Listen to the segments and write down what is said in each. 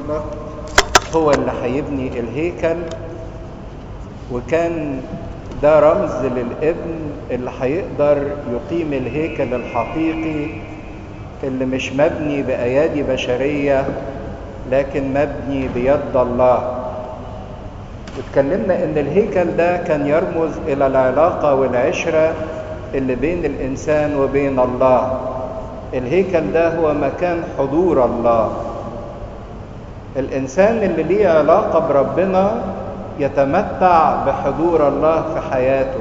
الله هو اللي هيبني الهيكل وكان ده رمز للابن اللي هيقدر يقيم الهيكل الحقيقي اللي مش مبني بأيادي بشرية لكن مبني بيد الله واتكلمنا ان الهيكل ده كان يرمز الى العلاقة والعشرة اللي بين الانسان وبين الله الهيكل ده هو مكان حضور الله الانسان اللي ليه علاقة بربنا يتمتع بحضور الله في حياته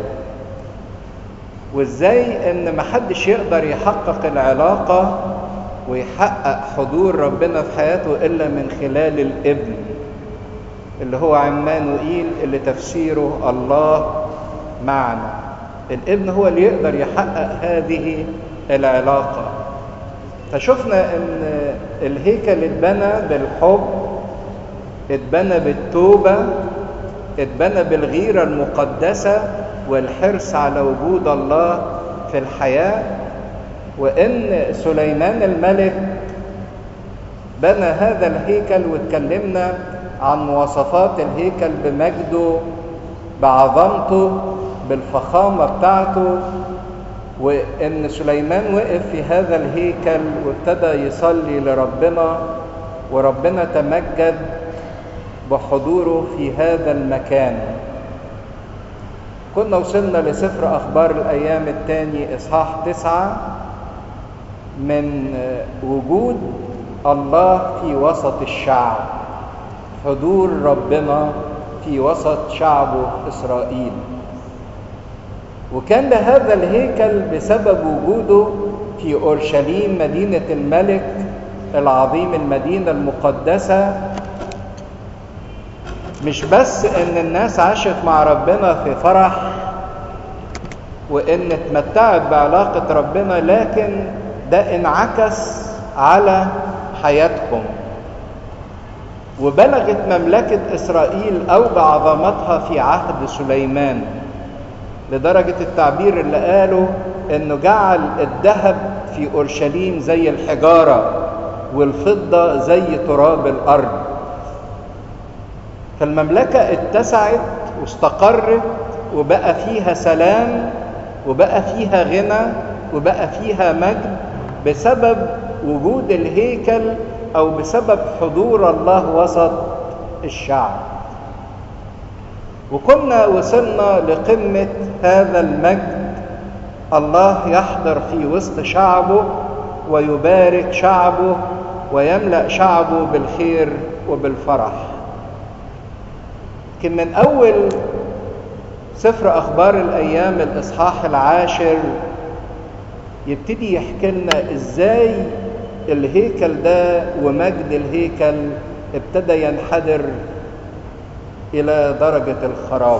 وازاي ان محدش يقدر يحقق العلاقة ويحقق حضور ربنا في حياته الا من خلال الابن اللي هو عمانوئيل اللي تفسيره الله معنا الابن هو اللي يقدر يحقق هذه العلاقة فشفنا ان الهيكل اتبنى بالحب اتبنى بالتوبة اتبنى بالغيرة المقدسة والحرص على وجود الله في الحياة وان سليمان الملك بنى هذا الهيكل واتكلمنا عن مواصفات الهيكل بمجده بعظمته بالفخامة بتاعته وإن سليمان وقف في هذا الهيكل وابتدى يصلي لربنا وربنا تمجد بحضوره في هذا المكان كنا وصلنا لسفر أخبار الأيام الثاني إصحاح تسعة من وجود الله في وسط الشعب حضور ربنا في وسط شعبه اسرائيل وكان لهذا الهيكل بسبب وجوده في اورشليم مدينه الملك العظيم المدينه المقدسه مش بس ان الناس عاشت مع ربنا في فرح وان اتمتعت بعلاقه ربنا لكن ده انعكس على حياتهم وبلغت مملكة إسرائيل أوج عظمتها في عهد سليمان لدرجة التعبير اللي قاله إنه جعل الذهب في أورشليم زي الحجارة والفضة زي تراب الأرض فالمملكة اتسعت واستقرت وبقى فيها سلام وبقى فيها غنى وبقى فيها مجد بسبب وجود الهيكل او بسبب حضور الله وسط الشعب وكنا وصلنا لقمه هذا المجد الله يحضر في وسط شعبه ويبارك شعبه ويملا شعبه بالخير وبالفرح لكن من اول سفر اخبار الايام الاصحاح العاشر يبتدي يحكي لنا ازاي الهيكل ده ومجد الهيكل ابتدى ينحدر الى درجه الخراب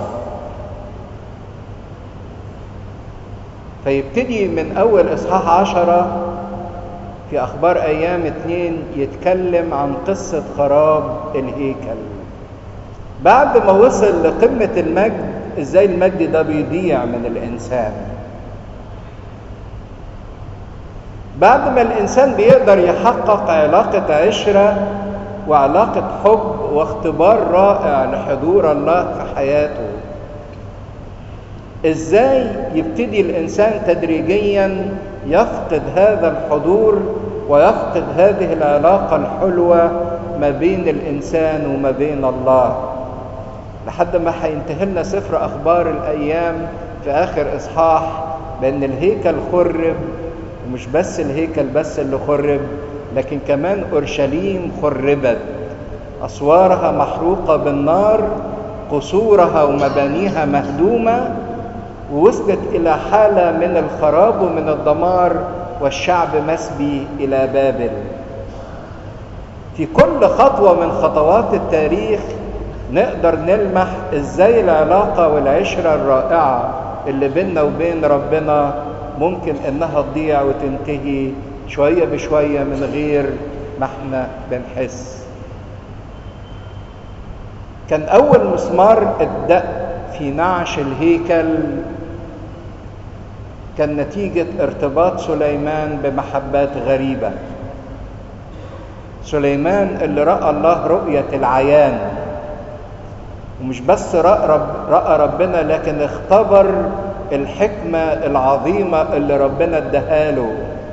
فيبتدي من اول اصحاح عشره في اخبار ايام اتنين يتكلم عن قصه خراب الهيكل بعد ما وصل لقمه المجد ازاي المجد ده بيضيع من الانسان بعد ما الانسان بيقدر يحقق علاقه عشره وعلاقه حب واختبار رائع لحضور الله في حياته ازاي يبتدي الانسان تدريجيا يفقد هذا الحضور ويفقد هذه العلاقه الحلوه ما بين الانسان وما بين الله لحد ما هينتهي لنا سفر اخبار الايام في اخر اصحاح بان الهيكل خرب ومش بس الهيكل بس اللي خرب لكن كمان اورشليم خربت اسوارها محروقه بالنار قصورها ومبانيها مهدومه ووصلت الى حاله من الخراب ومن الدمار والشعب مسبي الى بابل في كل خطوه من خطوات التاريخ نقدر نلمح ازاي العلاقه والعشره الرائعه اللي بيننا وبين ربنا ممكن انها تضيع وتنتهي شويه بشويه من غير ما احنا بنحس كان اول مسمار اتدق في نعش الهيكل كان نتيجه ارتباط سليمان بمحبات غريبه سليمان اللي رأى الله رؤية العيان ومش بس رأى, رب رأى ربنا لكن اختبر الحكمة العظيمة اللي ربنا اداها له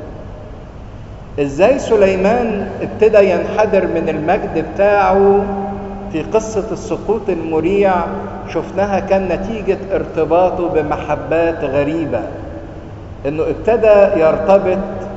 ازاي سليمان ابتدى ينحدر من المجد بتاعه في قصة السقوط المريع شفناها كان نتيجة ارتباطه بمحبات غريبة انه ابتدى يرتبط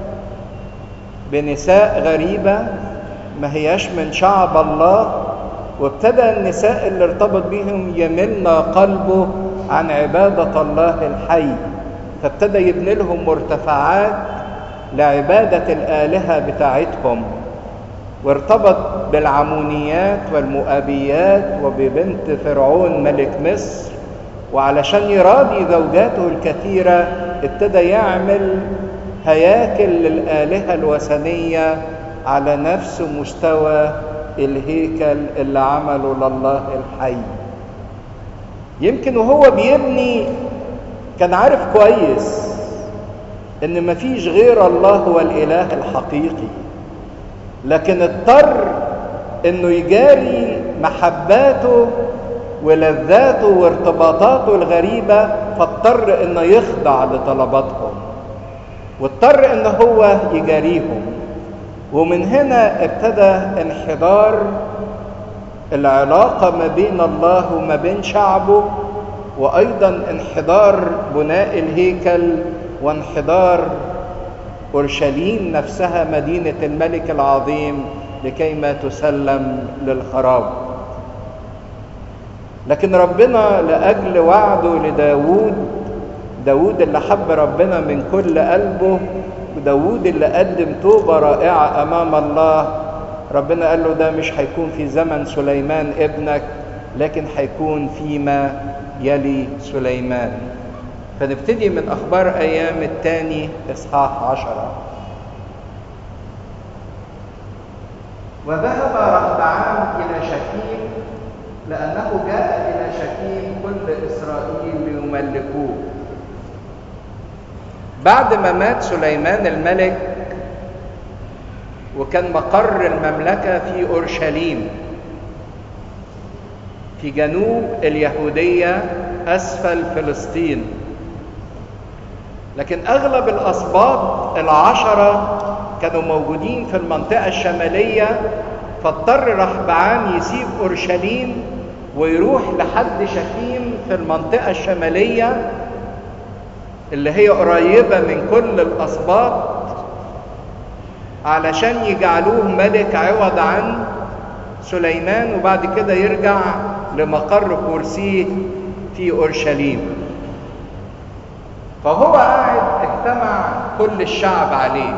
بنساء غريبة ما هياش من شعب الله وابتدى النساء اللي ارتبط بهم يملن قلبه عن عبادة الله الحي فابتدى يبني لهم مرتفعات لعبادة الآلهة بتاعتهم وارتبط بالعمونيات والمؤابيات وببنت فرعون ملك مصر وعلشان يراضي زوجاته الكثيرة ابتدى يعمل هياكل للآلهة الوثنية على نفس مستوى الهيكل اللي عمله لله الحي يمكن وهو بيبني كان عارف كويس ان مفيش غير الله هو الاله الحقيقي لكن اضطر انه يجاري محباته ولذاته وارتباطاته الغريبة فاضطر انه يخضع لطلباتهم واضطر ان هو يجاريهم ومن هنا ابتدى انحدار العلاقة ما بين الله وما بين شعبه وأيضا انحدار بناء الهيكل وانحدار أورشليم نفسها مدينة الملك العظيم لكيما تسلم للخراب لكن ربنا لأجل وعده لداود داود اللي حب ربنا من كل قلبه وداود اللي قدم توبة رائعة أمام الله ربنا قال له ده مش هيكون في زمن سليمان ابنك لكن هيكون فيما يلي سليمان فنبتدي من أخبار أيام الثاني إصحاح عشرة وذهب رهبعام إلى شكيم لأنه جاء إلى شكيم كل إسرائيل ليملكوه بعد ما مات سليمان الملك وكان مقر المملكة في أورشليم في جنوب اليهودية أسفل فلسطين لكن أغلب الأسباط العشرة كانوا موجودين في المنطقة الشمالية فاضطر رحبعام يسيب أورشليم ويروح لحد شكيم في المنطقة الشمالية اللي هي قريبة من كل الأسباط علشان يجعلوه ملك عوض عن سليمان وبعد كده يرجع لمقر كرسيه في اورشليم فهو قاعد اجتمع كل الشعب عليه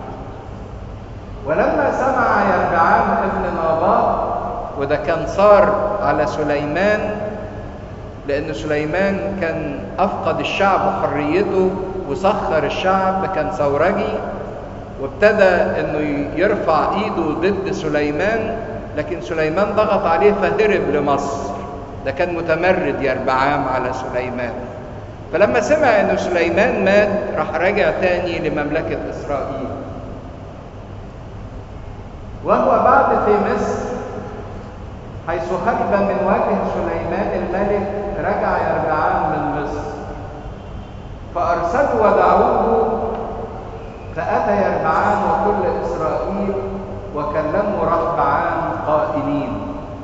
ولما سمع يربعام ابن ناباط وده كان صار على سليمان لان سليمان كان افقد الشعب حريته وسخر الشعب كان ثورجي وابتدى انه يرفع ايده ضد سليمان لكن سليمان ضغط عليه فهرب لمصر ده كان متمرد يربعام على سليمان فلما سمع ان سليمان مات راح راجع تاني لمملكة اسرائيل وهو بعد في مصر حيث هرب من وجه سليمان الملك رجع يربعام من مصر فارسلوا ودعوه فأتى يربعام وكل إسرائيل وكلموا رهبعام قائلين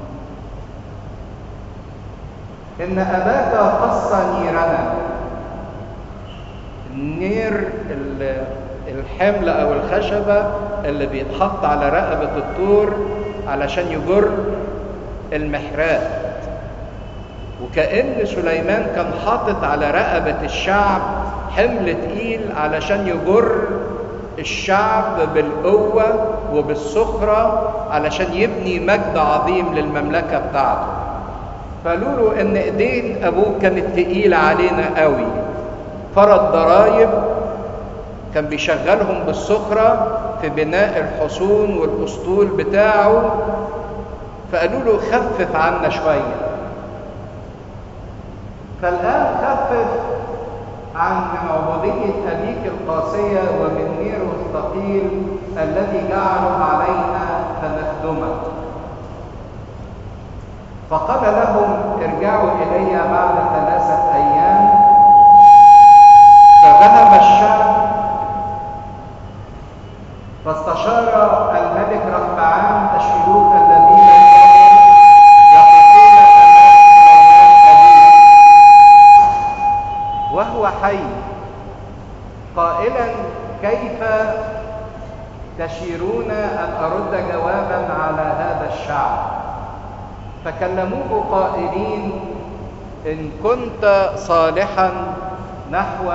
إن أباك قص نيرنا النير الحمل أو الخشبة اللي بيتحط على رقبة الطور علشان يجر المحرات وكأن سليمان كان حاطط على رقبة الشعب حمل تقيل علشان يجر الشعب بالقوة وبالسخرة علشان يبني مجد عظيم للمملكة بتاعته فقالوا له ان ايدين ابوك كانت تقيلة علينا قوي فرض ضرايب كان بيشغلهم بالسخرة في بناء الحصون والاسطول بتاعه فقالوا له خفف عنا شوية فالآن خفف عن عبودية أبيك القاسية ومن نيره الثقيل الذي جعله علينا فقال لهم ارجعوا إلي بعد ثلاثة أيام فذهب الشعب فاستشار الملك رحبعام الشيوخ الذين كانوا يقفون أمام سليمان أبيه وهو حي قائلا كيف تشيرون أن أرد جوابا على هذا الشعب فكلموه قائلين إن كنت صالحا نحو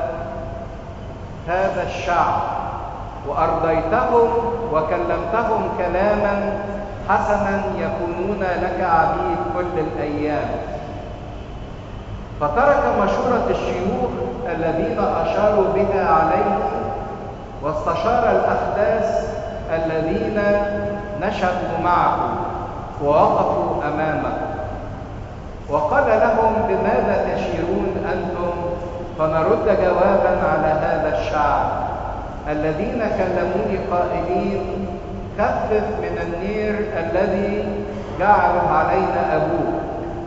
هذا الشعب وأرضيتهم وكلمتهم كلاما حسنا يكونون لك عبيد كل الأيام فترك مشورة الشيوخ الذين أشاروا بها عليه واستشار الأحداث الذين نشأوا معه ووقفوا أمامه وقال لهم بماذا تشيرون أنتم فنرد جوابا على هذا الشعب الذين كلموني قائلين خفف من النير الذي جعله علينا أبوه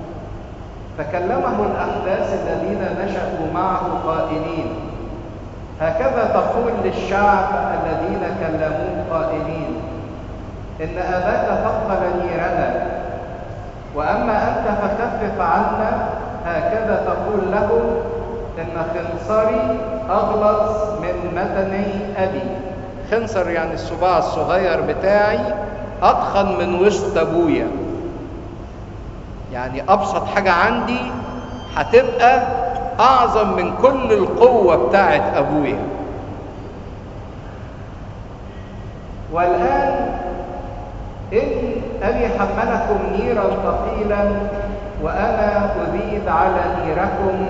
فكلمه الأحداث الذين نشأوا معه قائلين هكذا تقول للشعب الذين كلموه قائلين إن أباك ثقل نيرنا وأما أنت فخفف عنا هكذا تقول لهم إن خنصري أغلظ من متني أبي خنصر يعني الصباع الصغير بتاعي أضخم من وسط أبويا يعني أبسط حاجة عندي هتبقى أعظم من كل القوة بتاعت أبويا والآن إن أبي حملكم نيرا ثقيلا وأنا أزيد على نيركم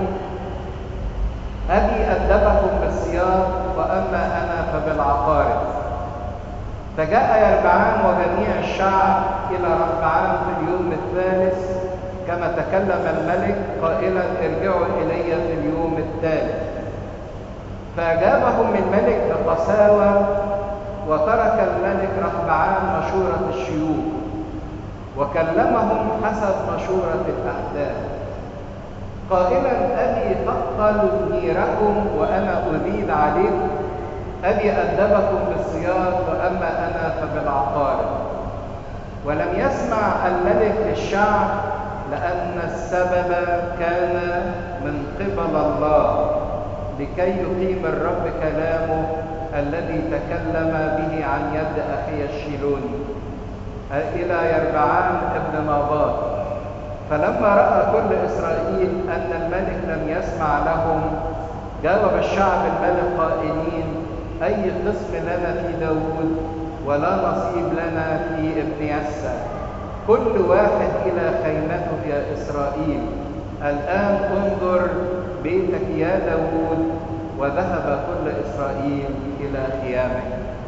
أبي أدبكم بالسياط وأما أنا فبالعقارب فجاء يربعان وجميع الشعب إلى ربعان في اليوم الثالث كما تكلم الملك قائلا ارجعوا إلي في اليوم الثالث فأجابهم الملك بقساوة وترك الملك رحبعان مشورة الشيوخ وكلمهم حسب مشورة الأحداث قائلا أبي ثقل نيركم وأنا أزيد عليكم أبي أدبكم بالصياد وأما أنا فبالعقارب ولم يسمع الملك للشعب لأن السبب كان من قبل الله لكي يقيم الرب كلامه الذي تكلم به عن يد أخي الشيلوني إلى يربعام ابن ناباط فلما رأى كل إسرائيل أن الملك لم يسمع لهم جاوب الشعب الملك قائلين أي قسم لنا في داود ولا نصيب لنا في ابن يسى كل واحد إلى خيمته يا إسرائيل الآن انظر بيتك يا داود وذهب كل إسرائيل إلى خيامه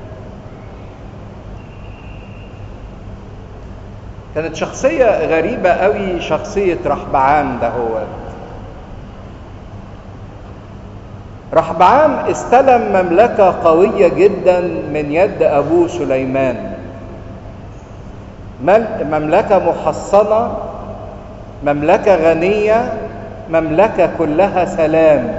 كانت شخصية غريبة قوي شخصية رحبعام ده هو رحبعام استلم مملكة قوية جدا من يد أبوه سليمان مملكة محصنة مملكة غنية مملكة كلها سلام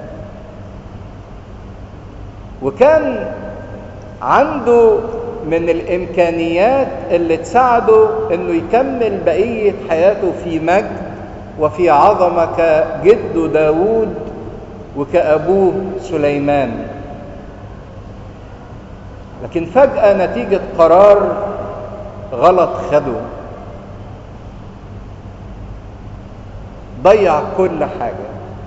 وكان عنده من الامكانيات اللي تساعده انه يكمل بقيه حياته في مجد وفي عظمه كجده داوود وكابوه سليمان لكن فجاه نتيجه قرار غلط خده ضيع كل حاجه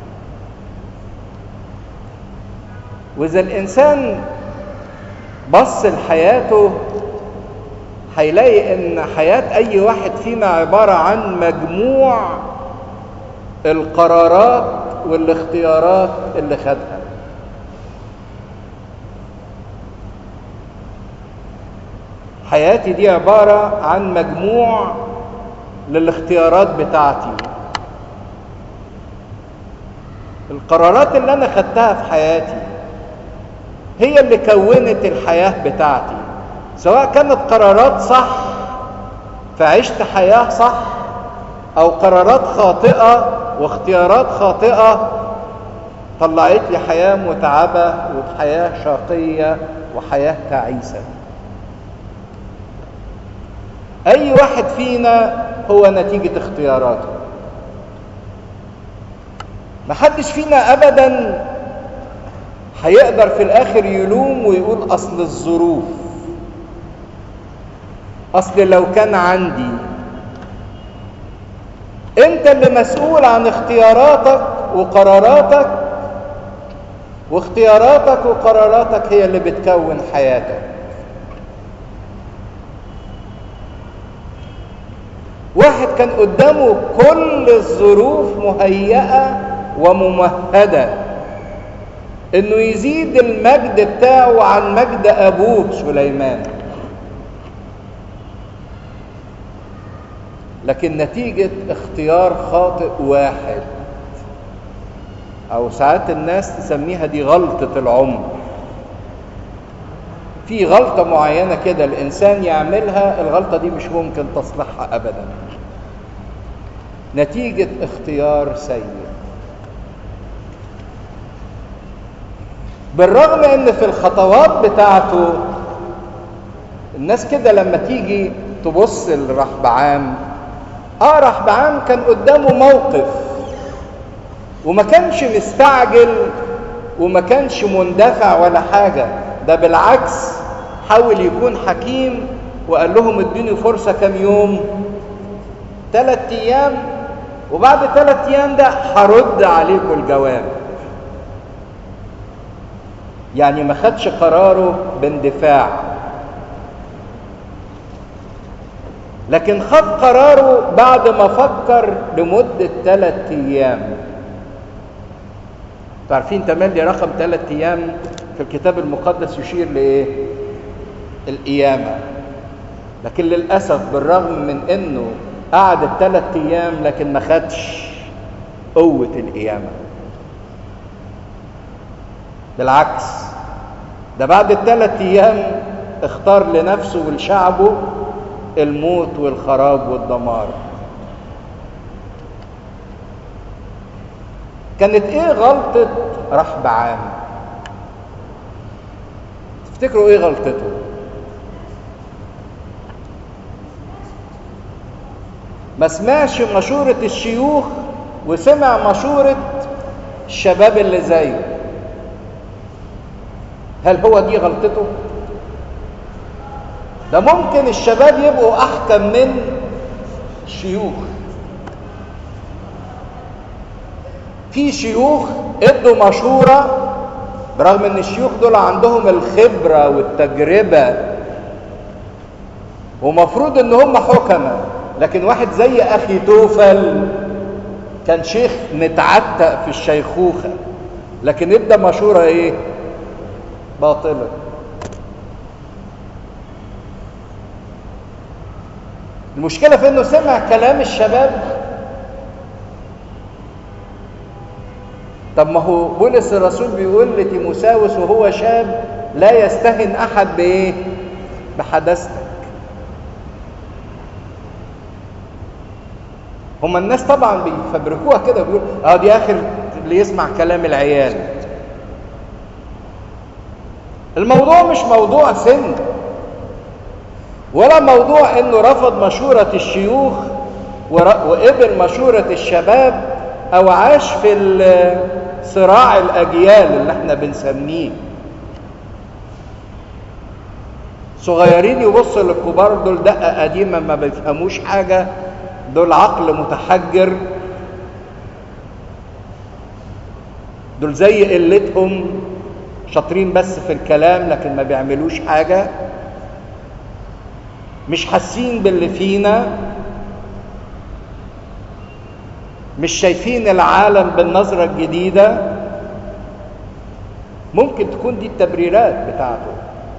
واذا الانسان بص لحياته هيلاقي ان حياة اي واحد فينا عبارة عن مجموع القرارات والاختيارات اللي خدها حياتي دي عبارة عن مجموع للاختيارات بتاعتي القرارات اللي انا خدتها في حياتي هي اللي كونت الحياة بتاعتي سواء كانت قرارات صح فعشت حياة صح او قرارات خاطئه واختيارات خاطئه طلعت لي حياه متعبه وحياه شقيه وحياه تعيسه اي واحد فينا هو نتيجه اختياراته محدش فينا ابدا هيقدر في الاخر يلوم ويقول اصل الظروف اصل لو كان عندي انت اللي مسؤول عن اختياراتك وقراراتك واختياراتك وقراراتك هي اللي بتكون حياتك واحد كان قدامه كل الظروف مهيئه وممهده انه يزيد المجد بتاعه عن مجد ابوه سليمان لكن نتيجة اختيار خاطئ واحد أو ساعات الناس تسميها دي غلطة العمر في غلطة معينة كده الإنسان يعملها الغلطة دي مش ممكن تصلحها أبدا نتيجة اختيار سيء بالرغم ان في الخطوات بتاعته الناس كده لما تيجي تبص لرحبعام اه رحبعام كان قدامه موقف وما كانش مستعجل وما كانش مندفع ولا حاجة ده بالعكس حاول يكون حكيم وقال لهم ادوني فرصة كام يوم ثلاث ايام وبعد ثلاث ايام ده هرد عليكم الجواب يعني ما خدش قراره باندفاع لكن خد قراره بعد ما فكر لمدة ثلاث أيام تعرفين تملي رقم ثلاث أيام في الكتاب المقدس يشير لإيه؟ القيامة لكن للأسف بالرغم من إنه قعد الثلاث أيام لكن ما خدش قوة القيامة بالعكس ده بعد الثلاث أيام اختار لنفسه ولشعبه الموت والخراب والدمار كانت ايه غلطة رحبعام تفتكروا ايه غلطته ما سمعش مشورة الشيوخ وسمع مشورة الشباب اللي زيه هل هو دي غلطته ده ممكن الشباب يبقوا احكم من الشيوخ في شيوخ ادوا مشوره برغم ان الشيوخ دول عندهم الخبره والتجربه ومفروض ان هم حكمه لكن واحد زي اخي توفل كان شيخ متعتق في الشيخوخه لكن ادى مشوره ايه باطله المشكلة في انه سمع كلام الشباب طب ما هو بولس الرسول بيقول لتيموساوس وهو شاب لا يستهن احد بايه بحدثتك هما الناس طبعا بيفبركوها كده بيقول اه دي اخر اللي يسمع كلام العيال الموضوع مش موضوع سن ولا موضوع انه رفض مشورة الشيوخ وقبل مشورة الشباب او عاش في صراع الاجيال اللي احنا بنسميه صغيرين يبصوا للكبار دول دقة قديمة ما بيفهموش حاجة دول عقل متحجر دول زي قلتهم شاطرين بس في الكلام لكن ما بيعملوش حاجه مش حاسين باللي فينا مش شايفين العالم بالنظرة الجديدة ممكن تكون دي التبريرات بتاعته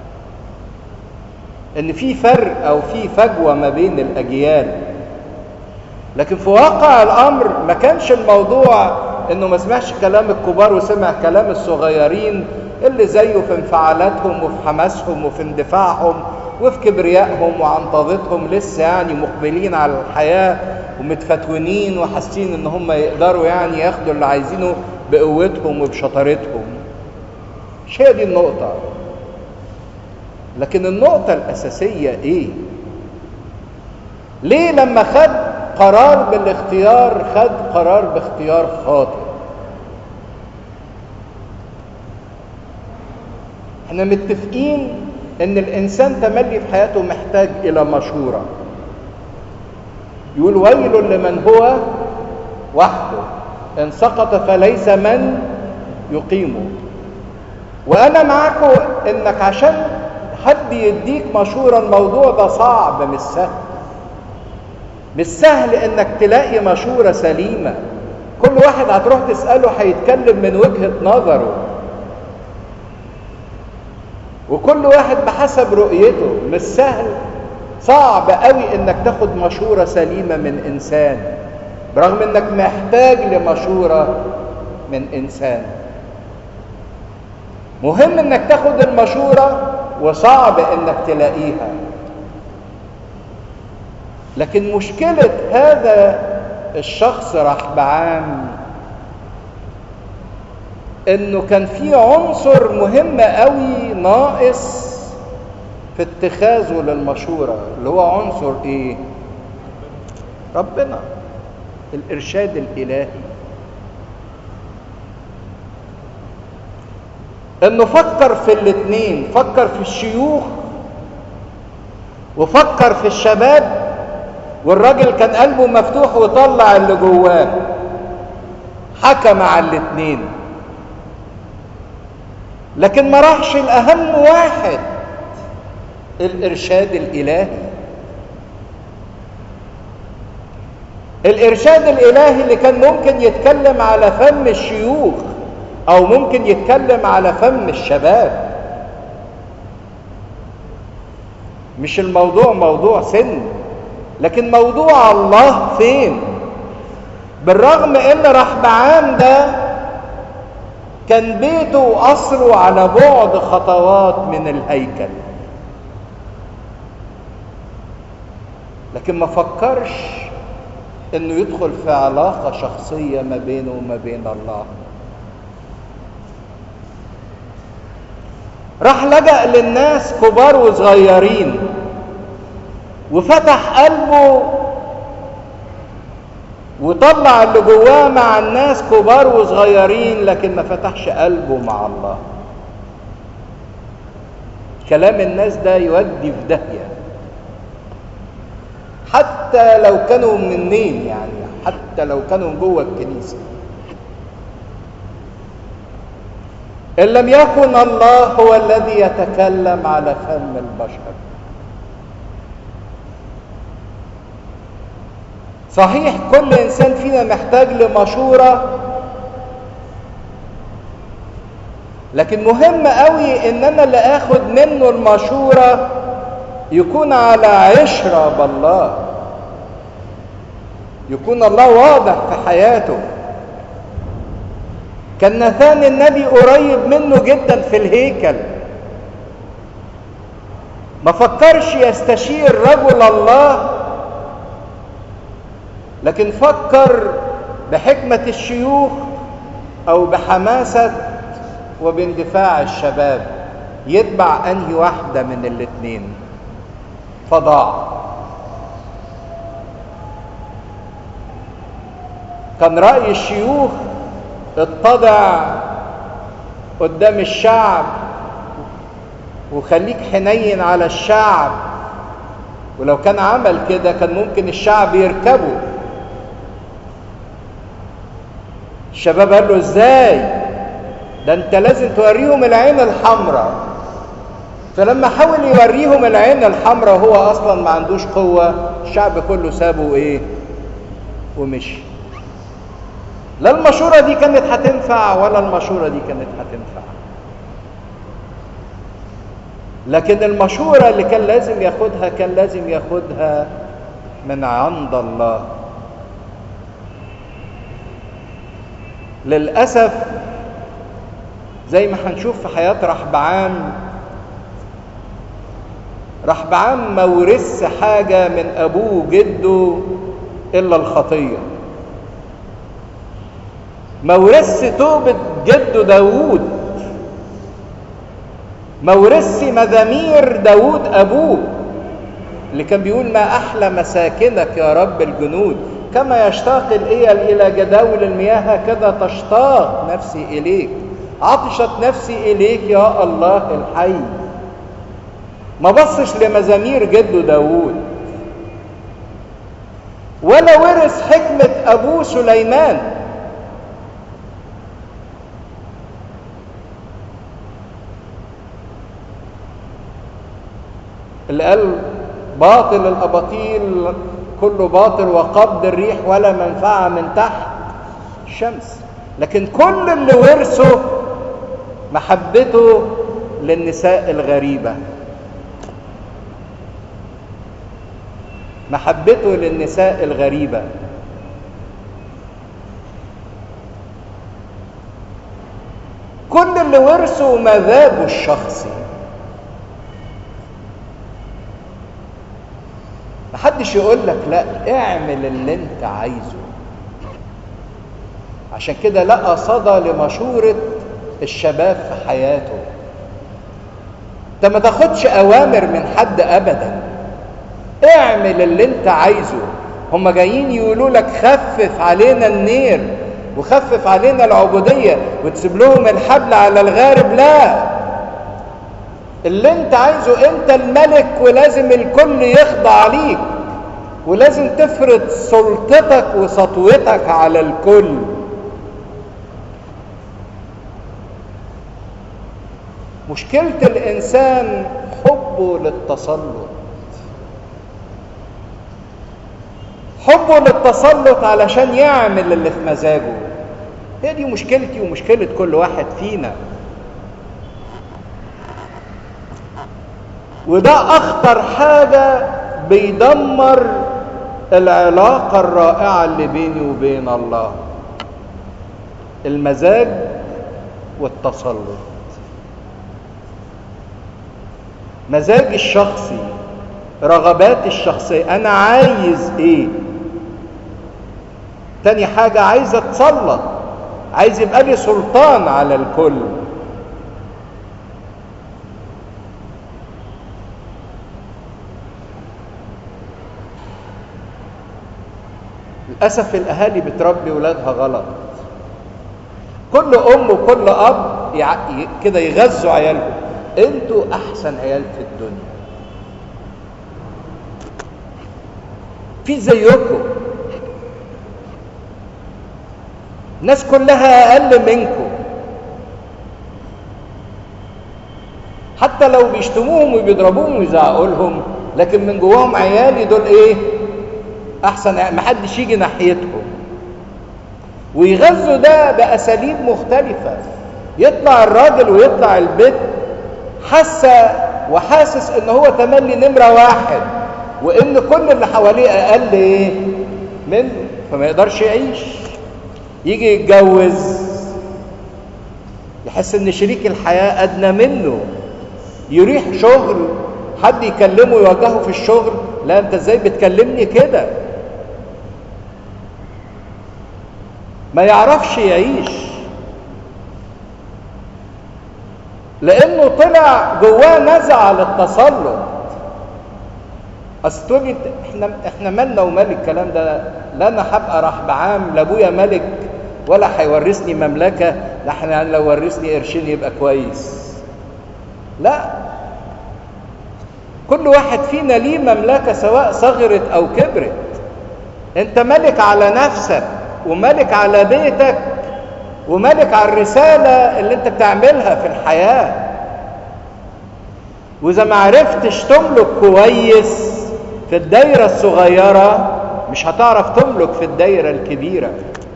ان في فرق او في فجوة ما بين الاجيال لكن في واقع الامر ما كانش الموضوع انه ما سمعش كلام الكبار وسمع كلام الصغيرين اللي زيه في انفعالاتهم وفي حماسهم وفي اندفاعهم وفي كبريائهم وعنطزتهم لسه يعني مقبلين على الحياة ومتفتونين وحاسين ان هم يقدروا يعني ياخدوا اللي عايزينه بقوتهم وبشطارتهم مش هي دي النقطة لكن النقطة الأساسية إيه؟ ليه لما خد قرار بالاختيار خد قرار باختيار خاطئ؟ احنا متفقين ان الانسان تملي في حياته محتاج الى مشورة يقول ويل لمن هو وحده ان سقط فليس من يقيمه وانا معاكم انك عشان حد يديك مشورة الموضوع ده صعب مش سهل مش سهل انك تلاقي مشورة سليمة كل واحد هتروح تسأله هيتكلم من وجهة نظره وكل واحد بحسب رؤيته مش سهل صعب قوي انك تاخد مشورة سليمة من انسان برغم انك محتاج لمشورة من انسان مهم انك تاخد المشورة وصعب انك تلاقيها لكن مشكلة هذا الشخص رحبعام انه كان في عنصر مهم قوي ناقص في اتخاذه للمشورة اللي هو عنصر ايه ربنا الارشاد الالهي انه فكر في الاثنين فكر في الشيوخ وفكر في الشباب والراجل كان قلبه مفتوح وطلع اللي جواه حكم على الاثنين لكن ما راحش الاهم واحد الارشاد الالهي الارشاد الالهي اللي كان ممكن يتكلم على فم الشيوخ او ممكن يتكلم على فم الشباب مش الموضوع موضوع سن لكن موضوع الله فين بالرغم ان رحبعام ده كان بيته وقصره على بعد خطوات من الهيكل لكن ما فكرش انه يدخل في علاقة شخصية ما بينه وما بين الله راح لجأ للناس كبار وصغيرين وفتح قلبه وطلع اللي جواه مع الناس كبار وصغيرين لكن ما فتحش قلبه مع الله كلام الناس ده يودي في داهيه حتى لو كانوا منين يعني حتى لو كانوا جوه الكنيسه ان لم يكن الله هو الذي يتكلم على فم البشر صحيح كل انسان فينا محتاج لمشوره لكن مهم قوي ان انا اللي اخد منه المشوره يكون على عشره بالله يكون الله واضح في حياته كان نثان النبي قريب منه جدا في الهيكل ما فكرش يستشير رجل الله لكن فكر بحكمة الشيوخ أو بحماسة وباندفاع الشباب يتبع أنهي واحدة من الاتنين فضاع كان رأي الشيوخ اتضع قدام الشعب وخليك حنين على الشعب ولو كان عمل كده كان ممكن الشعب يركبه الشباب قال له ازاي ده انت لازم توريهم العين الحمراء فلما حاول يوريهم العين الحمراء وهو اصلا ما عندوش قوه الشعب كله سابه ايه ومشي لا المشورة دي كانت هتنفع ولا المشورة دي كانت هتنفع لكن المشورة اللي كان لازم ياخدها كان لازم ياخدها من عند الله للأسف زي ما هنشوف في حياة رحبعام رحبعام ما ورث حاجة من أبوه جده إلا الخطية ما ورث توبة جده داوود ما ورث مزامير داوود أبوه اللي كان بيقول ما أحلى مساكنك يا رب الجنود كما يشتاق الإيل إلى جداول المياه هكذا تشتاق نفسي إليك عطشت نفسي إليك يا الله الحي ما بصش لمزامير جده داوود ولا ورث حكمة أبوه سليمان اللي قال باطل الأباطيل كله باطل وقبض الريح ولا منفعة من تحت الشمس لكن كل اللي ورثه محبته للنساء الغريبة محبته للنساء الغريبة كل اللي ورثه مذابه الشخصي محدش يقول لك لا اعمل اللي انت عايزه عشان كده لقى صدى لمشورة الشباب في حياته انت ما تاخدش اوامر من حد ابدا اعمل اللي انت عايزه هم جايين يقولوا لك خفف علينا النير وخفف علينا العبودية وتسيب لهم الحبل على الغارب لا اللي انت عايزه انت الملك ولازم الكل يخضع ليك ولازم تفرض سلطتك وسطوتك على الكل مشكلة الإنسان حبه للتسلط حبه للتسلط علشان يعمل اللي في مزاجه هي دي مشكلتي ومشكلة كل واحد فينا وده أخطر حاجة بيدمر العلاقة الرائعة اللي بيني وبين الله المزاج والتسلط مزاج الشخصي رغبات الشخصية أنا عايز إيه تاني حاجة عايز أتسلط عايز يبقى لي سلطان على الكل للأسف الأهالي بتربي ولادها غلط كل أم وكل أب كده يغذوا عيالهم انتوا أحسن عيال في الدنيا في زيكم الناس كلها أقل منكم حتى لو بيشتموهم وبيضربوهم ويزعقوا لهم لكن من جواهم عيالي دول ايه احسن ما حدش يجي ناحيتهم ويغذوا ده باساليب مختلفه يطلع الراجل ويطلع البيت حاسه وحاسس ان هو تملي نمره واحد وان كل اللي حواليه اقل ايه منه فما يقدرش يعيش يجي يتجوز يحس ان شريك الحياه ادنى منه يريح شغل حد يكلمه يوجهه في الشغل لا انت ازاي بتكلمني كده ما يعرفش يعيش لانه طلع جواه نزعه للتسلط اصل تقولي احنا احنا مالنا ومال الكلام ده لا انا هبقى رحبعام لا ابويا ملك ولا هيورثني مملكه لا احنا لو ورثني قرشين يبقى كويس لا كل واحد فينا ليه مملكه سواء صغرت او كبرت انت ملك على نفسك وملك على بيتك وملك على الرساله اللي انت بتعملها في الحياه واذا ما عرفتش تملك كويس في الدايره الصغيره مش هتعرف تملك في الدايره الكبيره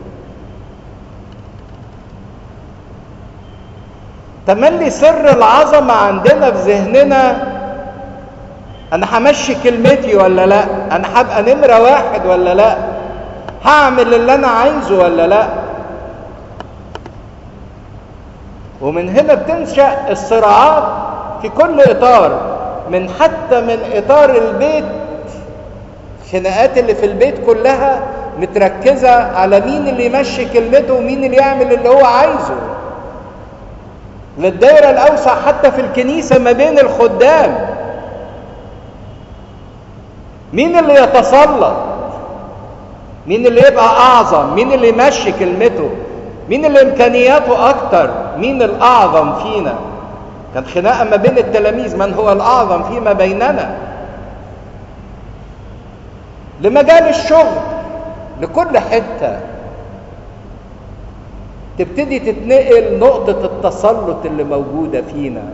تملي سر العظمه عندنا في ذهننا انا همشي كلمتي ولا لا انا هبقى نمره واحد ولا لا هعمل اللي انا عايزه ولا لا ومن هنا بتنشا الصراعات في كل اطار من حتى من اطار البيت الخناقات اللي في البيت كلها متركزه على مين اللي يمشي كلمته ومين اللي يعمل اللي هو عايزه للدائره الاوسع حتى في الكنيسه ما بين الخدام مين اللي يتسلط مين اللي يبقى اعظم مين اللي يمشي كلمته مين اللي امكانياته اكتر مين الاعظم فينا كانت خناقه ما بين التلاميذ من هو الاعظم فيما بيننا لمجال الشغل لكل حته تبتدي تتنقل نقطه التسلط اللي موجوده فينا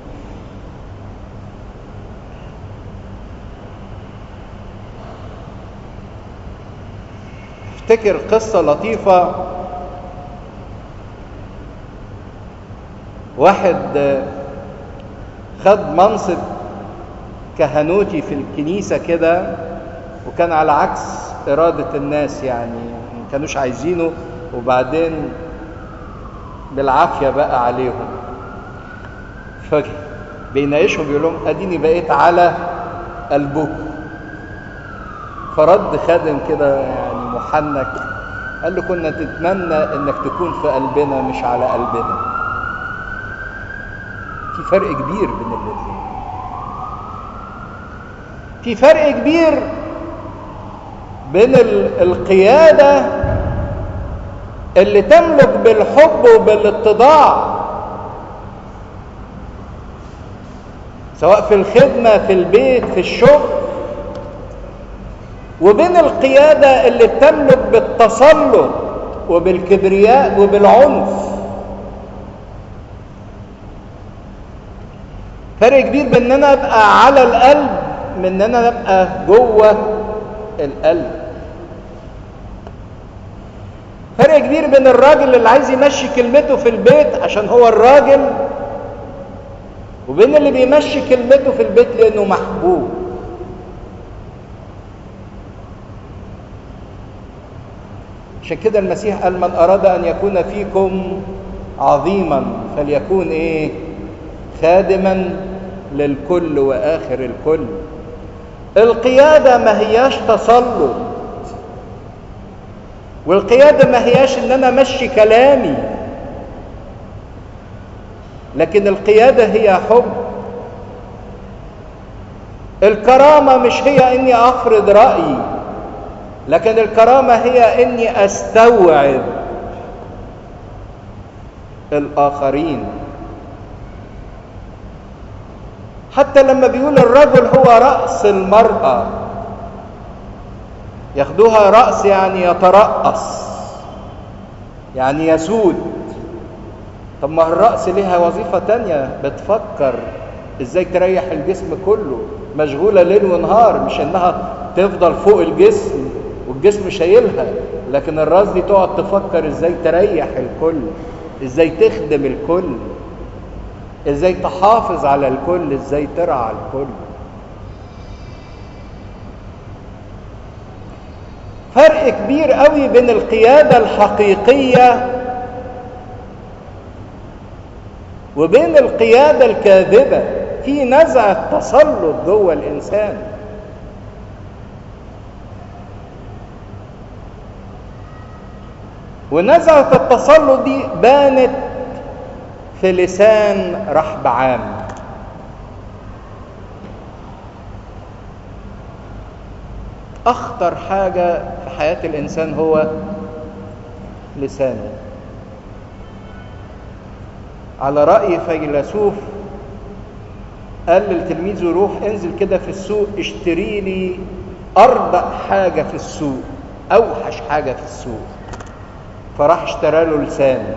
افتكر قصه لطيفه واحد خد منصب كهنوتي في الكنيسة كده وكان على عكس إرادة الناس يعني ما كانوش عايزينه وبعدين بالعافية بقى عليهم فجأة بيناقشهم بيقول لهم اديني بقيت على قلبكم فرد خادم كده يعني محنك قال له كنا تتمنى انك تكون في قلبنا مش على قلبنا في فرق كبير بين الاثنين في فرق كبير بين القياده اللي تملك بالحب وبالاتضاع سواء في الخدمه في البيت في الشغل وبين القياده اللي تملك بالتسلط وبالكبرياء وبالعنف فرق كبير بين ان انا ابقى على القلب من ان انا ابقى جوه القلب فرق كبير بين الراجل اللي عايز يمشي كلمته في البيت عشان هو الراجل وبين اللي بيمشي كلمته في البيت لانه محبوب عشان كده المسيح قال من اراد ان يكون فيكم عظيما فليكون ايه خادما للكل واخر الكل القياده ما هياش تسلط والقياده ما هياش ان انا امشي كلامي لكن القياده هي حب الكرامه مش هي اني افرض رايي لكن الكرامه هي اني استوعب الاخرين حتى لما بيقول الرجل هو راس المراه ياخدوها راس يعني يترأس يعني يسود طب ما الرأس ليها وظيفة تانية بتفكر ازاي تريح الجسم كله مشغولة ليل ونهار مش انها تفضل فوق الجسم والجسم شايلها لكن الراس دي تقعد تفكر ازاي تريح الكل ازاي تخدم الكل ازاي تحافظ على الكل ازاي ترعى الكل فرق كبير قوي بين القيادة الحقيقية وبين القيادة الكاذبة في نزعة تسلط جوه الإنسان ونزعة التسلط دي بانت في لسان رحب عام أخطر حاجة في حياة الإنسان هو لسانه على رأي فيلسوف قال لتلميذه روح انزل كده في السوق اشتري لي أربع حاجة في السوق أوحش حاجة في السوق فراح اشترى له لسان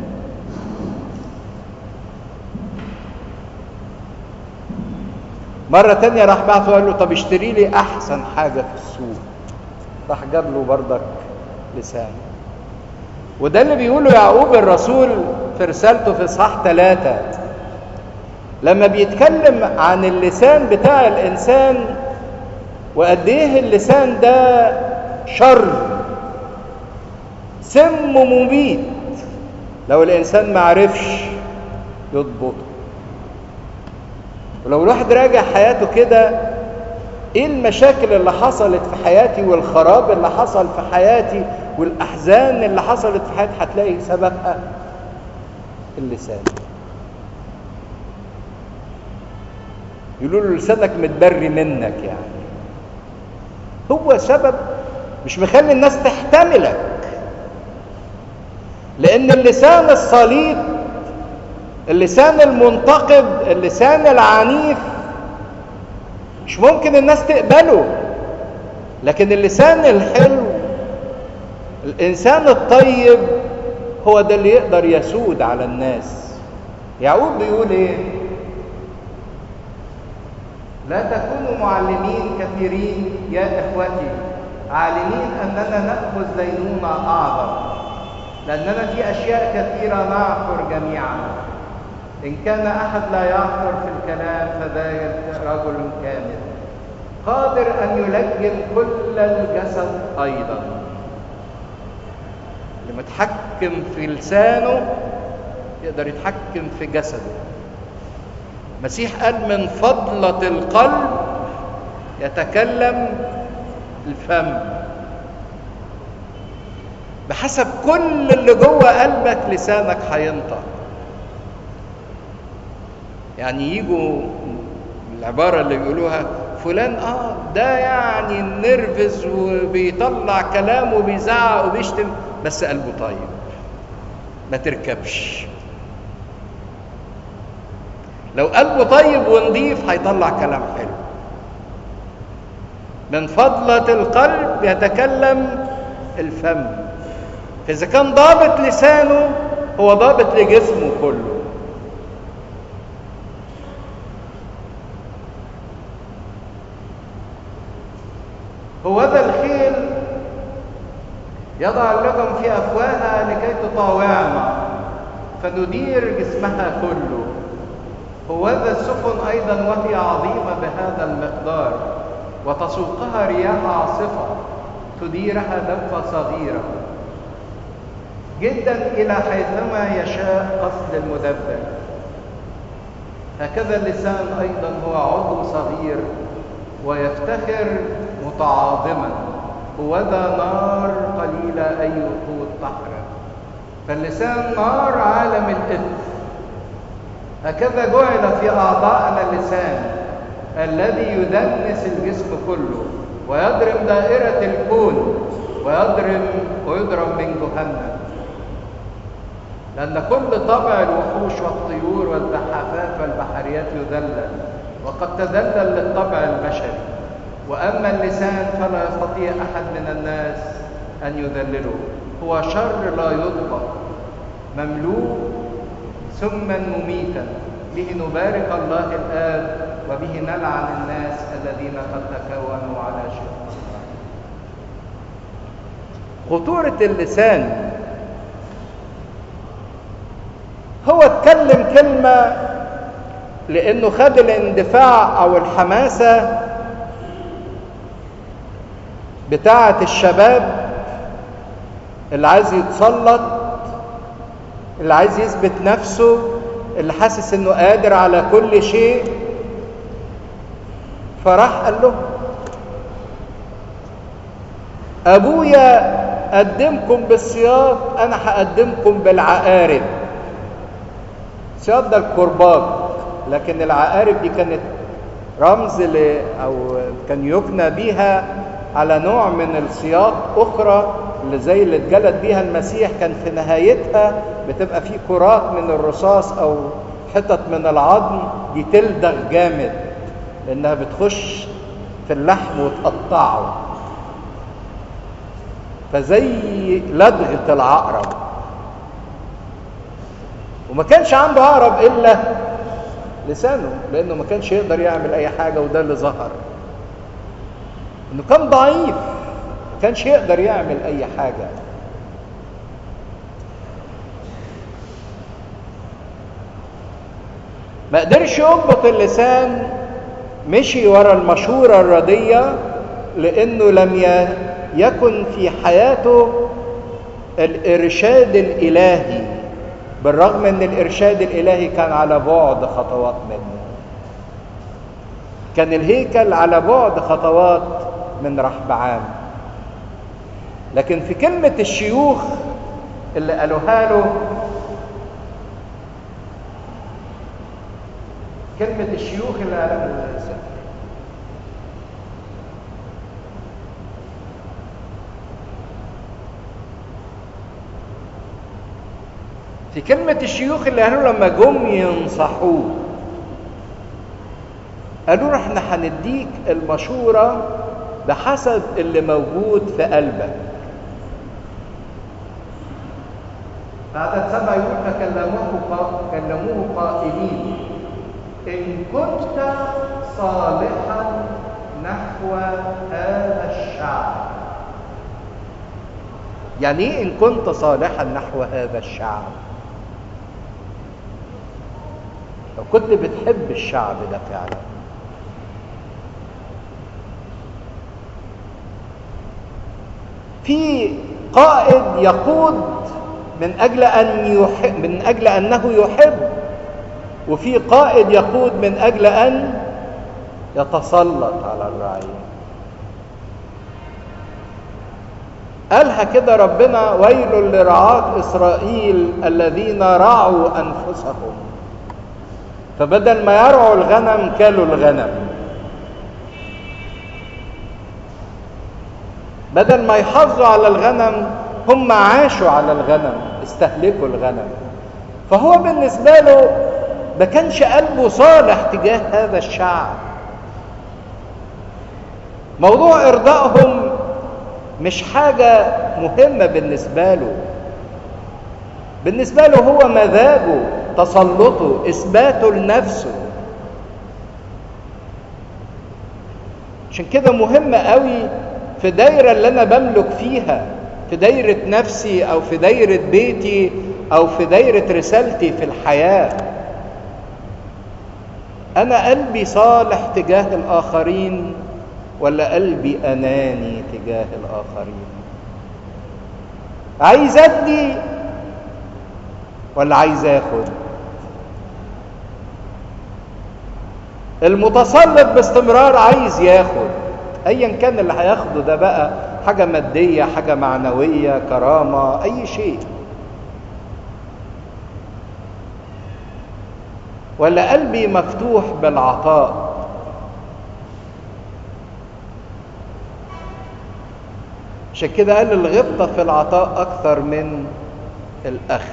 مرة تانية راح بعته وقال له طب اشتري لي أحسن حاجة في السوق راح جاب له بردك لسان وده اللي بيقوله يعقوب الرسول في رسالته في اصحاح ثلاثة لما بيتكلم عن اللسان بتاع الإنسان وقد إيه اللسان ده شر سم مميت لو الإنسان ما عرفش يضبطه ولو الواحد راجع حياته كده ايه المشاكل اللي حصلت في حياتي والخراب اللي حصل في حياتي والاحزان اللي حصلت في حياتي هتلاقي سببها اللسان يقولوا له لسانك متبري منك يعني هو سبب مش مخلي الناس تحتملك لان اللسان الصليط اللسان المنتقد اللسان العنيف مش ممكن الناس تقبله لكن اللسان الحلو الانسان الطيب هو ده اللي يقدر يسود على الناس يعقوب بيقول ايه لا تكونوا معلمين كثيرين يا اخوتي عالمين اننا ناخذ دينونه اعظم لاننا في اشياء كثيره نعثر جميعا ان كان احد لا يعثر في الكلام فذا رجل كامل قادر ان يلجم كل الجسد ايضا اللي متحكم في لسانه يقدر يتحكم في جسده المسيح قال من فضلة القلب يتكلم الفم بحسب كل اللي جوه قلبك لسانك هينطق يعني يجوا العبارة اللي بيقولوها فلان اه ده يعني نرفز وبيطلع كلام وبيزعق وبيشتم بس قلبه طيب ما تركبش لو قلبه طيب ونضيف هيطلع كلام حلو من فضلة القلب يتكلم الفم فإذا كان ضابط لسانه هو ضابط لجسمه كله هو ذا الخيل يضع اللجم في أفواهها لكي تطاوعنا فندير جسمها كله هوذا السفن أيضا وهي عظيمة بهذا المقدار وتسوقها رياح عاصفة تديرها دفة صغيرة جدا إلى حيثما يشاء قصد المدبر هكذا اللسان أيضا هو عضو صغير ويفتخر متعاظما هوذا نار قليلة أي وقود تحرق فاللسان نار عالم الإثم هكذا جعل في أعضائنا اللسان الذي يدنس الجسم كله ويضرب دائرة الكون ويضرب ويضرب من جهنم لأن كل طبع الوحوش والطيور والزحافات والبحريات يذلل وقد تذلل للطبع البشري وأما اللسان فلا يستطيع أحد من الناس أن يذلله هو شر لا يطلق مملوء سما مميتا به نبارك الله الآب وبه نلعن الناس الذين قد تكونوا على شرك خطورة اللسان هو اتكلم كلمة لأنه خد الاندفاع أو الحماسة بتاعة الشباب اللي عايز يتسلط اللي عايز يثبت نفسه اللي حاسس انه قادر على كل شيء فراح قال له ابويا قدمكم بالصياد انا هقدمكم بالعقارب الصياد ده الكرباج لكن العقارب دي كانت رمز ل او كان يكنى بيها على نوع من السياط اخرى اللي زي اللي اتجلد بيها المسيح كان في نهايتها بتبقى في كرات من الرصاص او حتت من العظم دي تلدغ جامد لانها بتخش في اللحم وتقطعه فزي لدغه العقرب وما كانش عنده عقرب الا لسانه لانه ما كانش يقدر يعمل اي حاجه وده اللي ظهر انه كان ضعيف ما كانش يقدر يعمل اي حاجه ما قدرش يضبط اللسان مشي ورا المشورة الردية لأنه لم يكن في حياته الإرشاد الإلهي بالرغم أن الإرشاد الإلهي كان على بعد خطوات منه كان الهيكل على بعد خطوات من رحبعام لكن في كلمة الشيوخ اللي قالوها له كلمة الشيوخ اللي قالوها في كلمة الشيوخ اللي قالوا لما جم ينصحوه قالوا له احنا هنديك المشورة بحسب اللي موجود في قلبك بعد سبع يقول فكلموه كلموه قائلين إن كنت صالحا نحو هذا الشعب يعني ايه إن كنت صالحا نحو هذا الشعب لو كنت بتحب الشعب ده فعلا في قائد يقود من اجل ان يحب من اجل انه يحب وفي قائد يقود من اجل ان يتسلط على الرعيه قالها كده ربنا ويل لرعاة اسرائيل الذين رعوا انفسهم فبدل ما يرعوا الغنم كلوا الغنم بدل ما يحافظوا على الغنم هم عاشوا على الغنم استهلكوا الغنم فهو بالنسبه له ما كانش قلبه صالح تجاه هذا الشعب موضوع ارضائهم مش حاجه مهمه بالنسبه له بالنسبه له هو مزاجه تسلطه اثباته لنفسه عشان كده مهم قوي في دايره اللي انا بملك فيها في دايره نفسي او في دايره بيتي او في دايره رسالتي في الحياه انا قلبي صالح تجاه الاخرين ولا قلبي اناني تجاه الاخرين عايز ادي ولا عايز اخد المتسلط باستمرار عايز ياخد ايا كان اللي هياخده ده بقى حاجه ماديه حاجه معنويه كرامه اي شيء ولا قلبي مفتوح بالعطاء عشان كده قال الغبطة في العطاء أكثر من الأخذ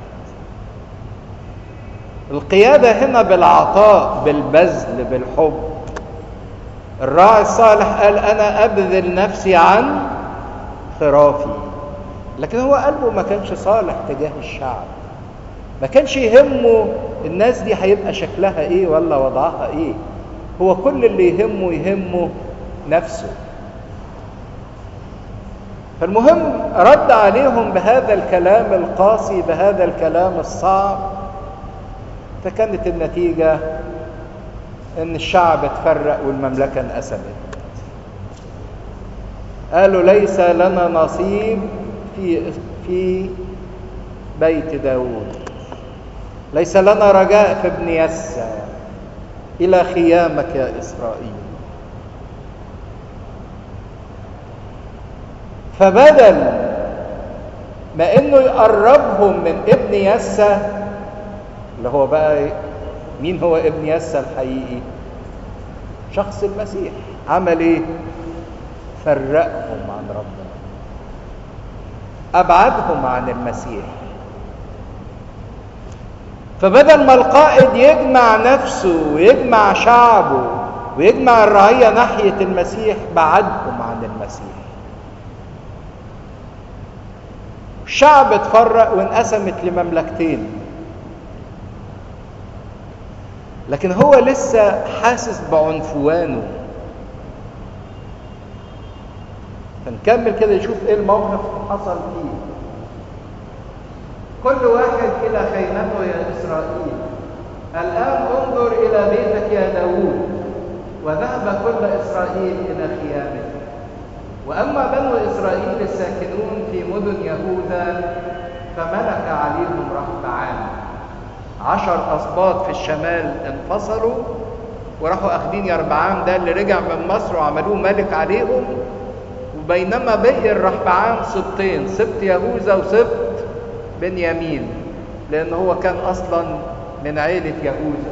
القيادة هنا بالعطاء بالبذل بالحب الراعي الصالح قال أنا أبذل نفسي عن خرافي لكن هو قلبه ما كانش صالح تجاه الشعب ما كانش يهمه الناس دي هيبقى شكلها ايه ولا وضعها ايه هو كل اللي يهمه يهمه نفسه فالمهم رد عليهم بهذا الكلام القاسي بهذا الكلام الصعب فكانت النتيجة ان الشعب اتفرق والمملكة انقسمت قالوا ليس لنا نصيب في في بيت داود ليس لنا رجاء في ابن يسى إلى خيامك يا إسرائيل فبدل ما انه يقربهم من ابن يسى اللي هو بقى مين هو ابن يسى الحقيقي شخص المسيح عمل ايه فرقهم عن ربنا ابعدهم عن المسيح فبدل ما القائد يجمع نفسه ويجمع شعبه ويجمع الرعيه ناحيه المسيح بعدهم عن المسيح الشعب اتفرق وانقسمت لمملكتين لكن هو لسه حاسس بعنفوانه فنكمل كده يشوف ايه الموقف اللي حصل فيه كل واحد الى خيمته يا اسرائيل الان انظر الى بيتك يا داوود وذهب كل اسرائيل الى خيامه واما بنو اسرائيل الساكنون في مدن يهوذا فملك عليهم رهبعان عشر اسباط في الشمال انفصلوا وراحوا اخدين يربعام ده اللي رجع من مصر وعملوه ملك عليهم وبينما بقي الرحبعام سبطين سبط يهوذا وسبط بنيامين لان هو كان اصلا من عيله يهوذا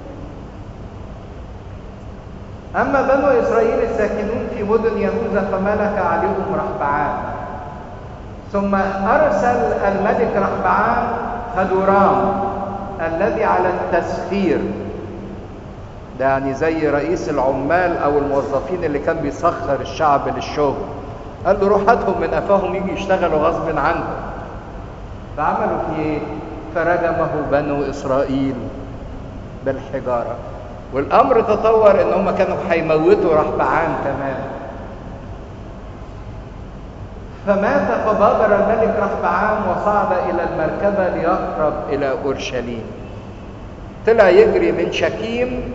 اما بنو اسرائيل الساكنون في مدن يهوذا فملك عليهم رحبعام ثم ارسل الملك رحبعام هدورام الذي على التسخير ده يعني زي رئيس العمال او الموظفين اللي كان بيسخر الشعب للشغل قال له روح هاتهم من قفاهم يجي يشتغلوا غصب عنهم فعملوا في ايه فرجمه بنو اسرائيل بالحجاره والامر تطور ان هم كانوا هيموتوا رحبعان كمان فمات فبادر الملك رحبعام وصعد الى المركبه ليقرب الى اورشليم طلع يجري من شكيم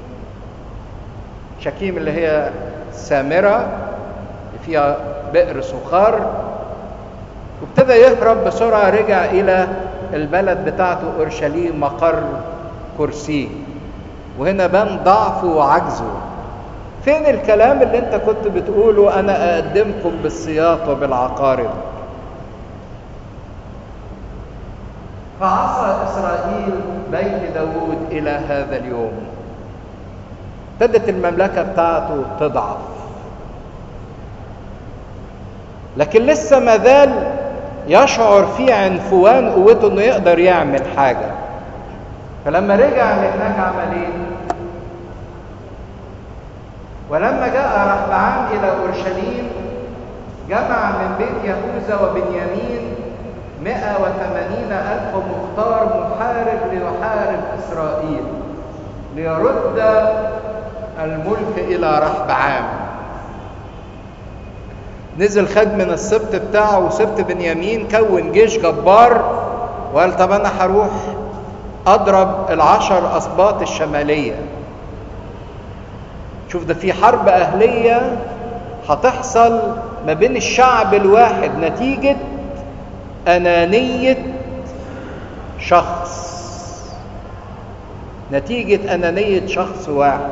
شكيم اللي هي سامره اللي فيها بئر سخار وابتدى يهرب بسرعه رجع الى البلد بتاعته اورشليم مقر كرسيه وهنا بان ضعفه وعجزه فين الكلام اللي انت كنت بتقوله انا اقدمكم بالسياط وبالعقارب فعصى اسرائيل بيت داود الى هذا اليوم ابتدت المملكه بتاعته تضعف لكن لسه ما زال يشعر في عنفوان قوته انه يقدر يعمل حاجه فلما رجع من هناك عمل ايه ولما جاء رحبعام الى اورشليم جمع من بيت يهوذا وبنيامين مئة وثمانين ألف مختار محارب ليحارب إسرائيل ليرد الملك إلى رحبعام نزل خد من السبط بتاعه وسبط بنيامين كون جيش جبار وقال طب أنا هروح أضرب العشر أسباط الشمالية شوف ده في حرب أهلية هتحصل ما بين الشعب الواحد نتيجة أنانية شخص نتيجة أنانية شخص واحد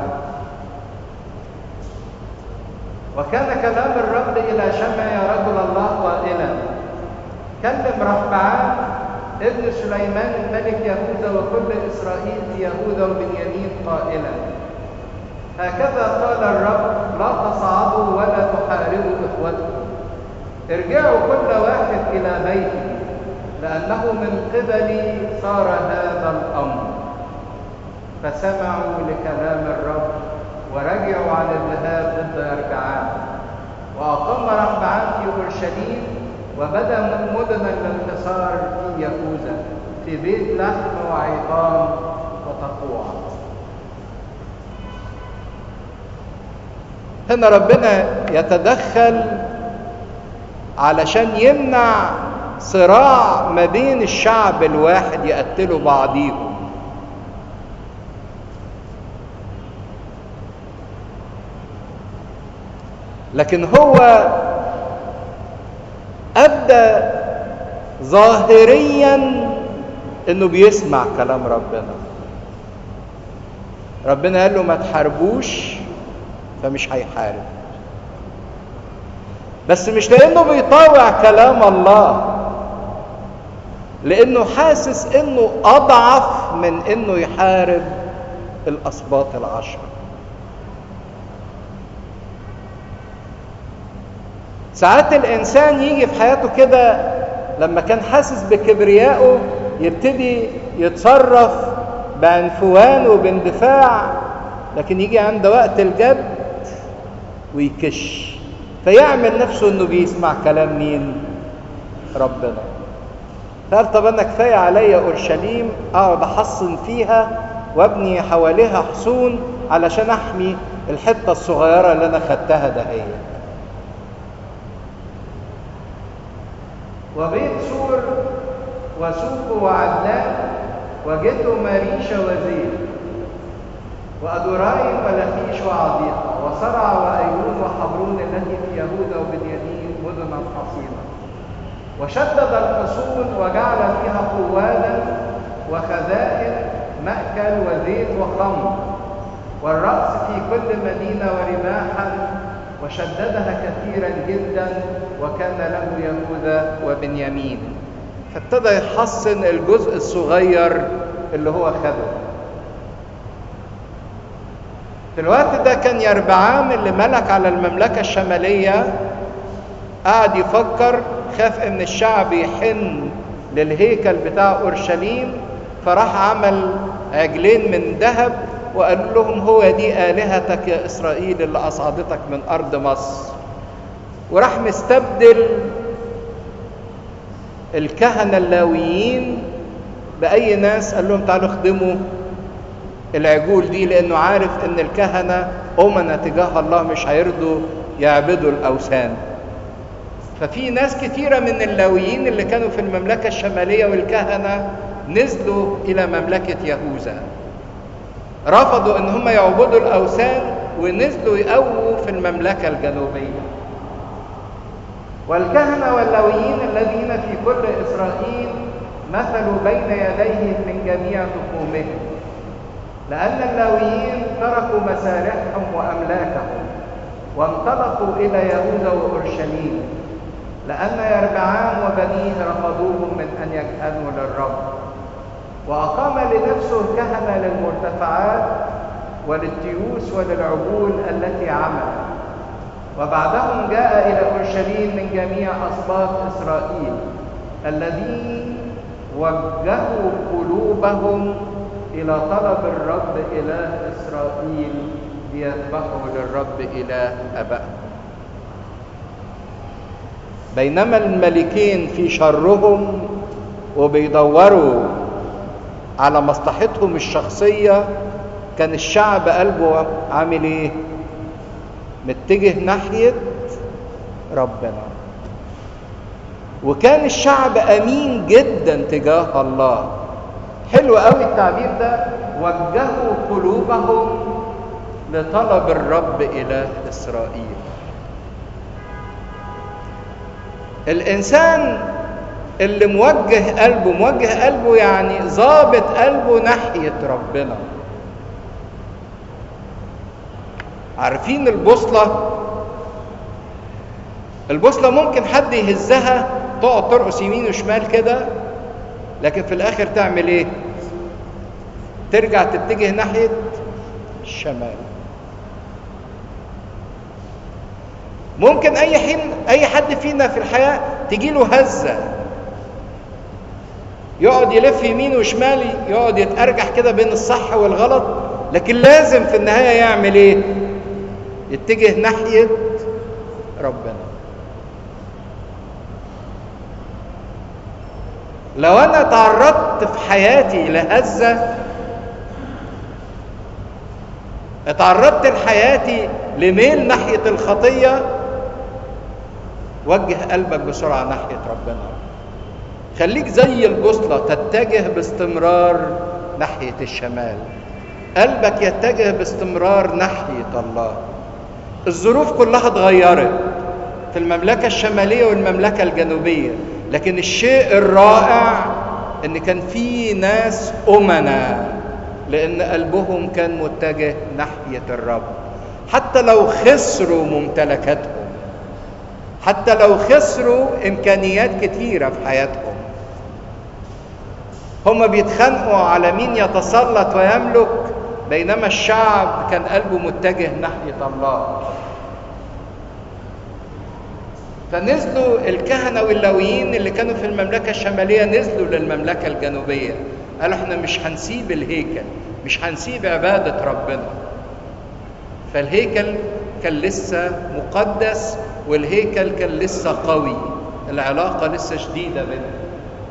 وكان كلام الرب إلى شمع يا رجل الله قائلا كلم رحبعام ابن سليمان الملك يهوذا وكل إسرائيل في يهوذا وبنيامين قائلا هكذا قال الرب لا تصعدوا ولا تحاربوا إخوتكم ارجعوا كل واحد إلى بيته لأنه من قبلي صار هذا الأمر فسمعوا لكلام الرب ورجعوا عن الذهاب ضد أربعام وأقام رحبعام في أورشليم وبدا مدن الانتصار في يهوذا في بيت لحم وعظام وتقوع هنا ربنا يتدخل علشان يمنع صراع ما بين الشعب الواحد يقتلوا بعضيهم لكن هو ابدى ظاهريا انه بيسمع كلام ربنا ربنا قال له ما تحاربوش فمش هيحارب بس مش لانه بيطاوع كلام الله لانه حاسس انه اضعف من انه يحارب الاسباط العشره ساعات الانسان يجي في حياته كده لما كان حاسس بكبريائه يبتدي يتصرف بعنفوان وباندفاع لكن يجي عند وقت الجد ويكش فيعمل نفسه انه بيسمع كلام مين ربنا قال طب انا كفايه عليا اورشليم اقعد احصن فيها وابني حواليها حصون علشان احمي الحته الصغيره اللي انا خدتها دهيت وبيت سور وسوق وعدلان وجده مريشة وزير وأدورايم ولخيش وعضيقة وصرع وأيون وحبرون التي في يهوذا وبنيامين مدنا حصينة وشدد الحصون وجعل فيها قوادا وخزائن مأكل وزيت وخمر والرأس في كل مدينة ورماحا وشددها كثيرا جدا وكان له يهوذا وبنيامين فابتدى يحصن الجزء الصغير اللي هو خده في الوقت ده كان يربعام اللي ملك على المملكة الشمالية قعد يفكر خاف ان الشعب يحن للهيكل بتاع اورشليم فراح عمل عجلين من ذهب وقال لهم هو دي الهتك يا اسرائيل اللي اصعدتك من ارض مصر وراح مستبدل الكهنه اللاويين باي ناس قال لهم تعالوا اخدموا العجول دي لانه عارف ان الكهنه امنا تجاه الله مش هيرضوا يعبدوا الاوثان ففي ناس كثيره من اللاويين اللي كانوا في المملكه الشماليه والكهنه نزلوا الى مملكه يهوذا رفضوا ان هم يعبدوا الاوثان ونزلوا يقووا في المملكه الجنوبيه والكهنه واللاويين الذين في كل اسرائيل مثلوا بين يديه من جميع تخومهم لان اللاويين تركوا مسارحهم واملاكهم وانطلقوا الى يهوذا واورشليم لان يربعام وبنيه رفضوهم من ان يكهنوا للرب وأقام لنفسه كهنة للمرتفعات وللتيوس وللعجول التي عمل وبعدهم جاء إلى أورشليم من جميع أسباط إسرائيل الذين وجهوا قلوبهم إلى طلب الرب إله إسرائيل ليذبحوا للرب إله أبائهم بينما الملكين في شرهم وبيدوروا على مصلحتهم الشخصية كان الشعب قلبه عامل ايه متجه ناحية ربنا وكان الشعب امين جدا تجاه الله حلو قوي التعبير ده وجهوا قلوبهم لطلب الرب اله اسرائيل الانسان اللي موجه قلبه موجه قلبه يعني ظابط قلبه ناحية ربنا عارفين البوصلة البوصلة ممكن حد يهزها تقعد ترقص يمين وشمال كده لكن في الآخر تعمل إيه؟ ترجع تتجه ناحية الشمال ممكن أي حين أي حد فينا في الحياة تجيله هزة يقعد يلف يمين وشمال يقعد يتأرجح كده بين الصح والغلط لكن لازم في النهاية يعمل ايه يتجه ناحية ربنا لو انا تعرضت في حياتي لهزة اتعرضت لحياتي لميل ناحية الخطية وجه قلبك بسرعة ناحية ربنا خليك زي البوصلة تتجه باستمرار ناحية الشمال قلبك يتجه باستمرار ناحية الله الظروف كلها اتغيرت في المملكة الشمالية والمملكة الجنوبية لكن الشيء الرائع ان كان في ناس امنا لان قلبهم كان متجه ناحية الرب حتى لو خسروا ممتلكاتهم حتى لو خسروا امكانيات كتيرة في حياتهم هم بيتخانقوا على مين يتسلط ويملك بينما الشعب كان قلبه متجه ناحية الله فنزلوا الكهنة واللاويين اللي كانوا في المملكة الشمالية نزلوا للمملكة الجنوبية قالوا احنا مش هنسيب الهيكل مش هنسيب عبادة ربنا فالهيكل كان لسه مقدس والهيكل كان لسه قوي العلاقة لسه شديدة بينهم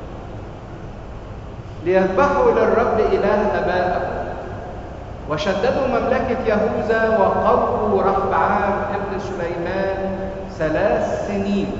ليذبحوا للرب إله آبائهم وشددوا مملكة يهوذا وقووا رحبعام ابن سليمان ثلاث سنين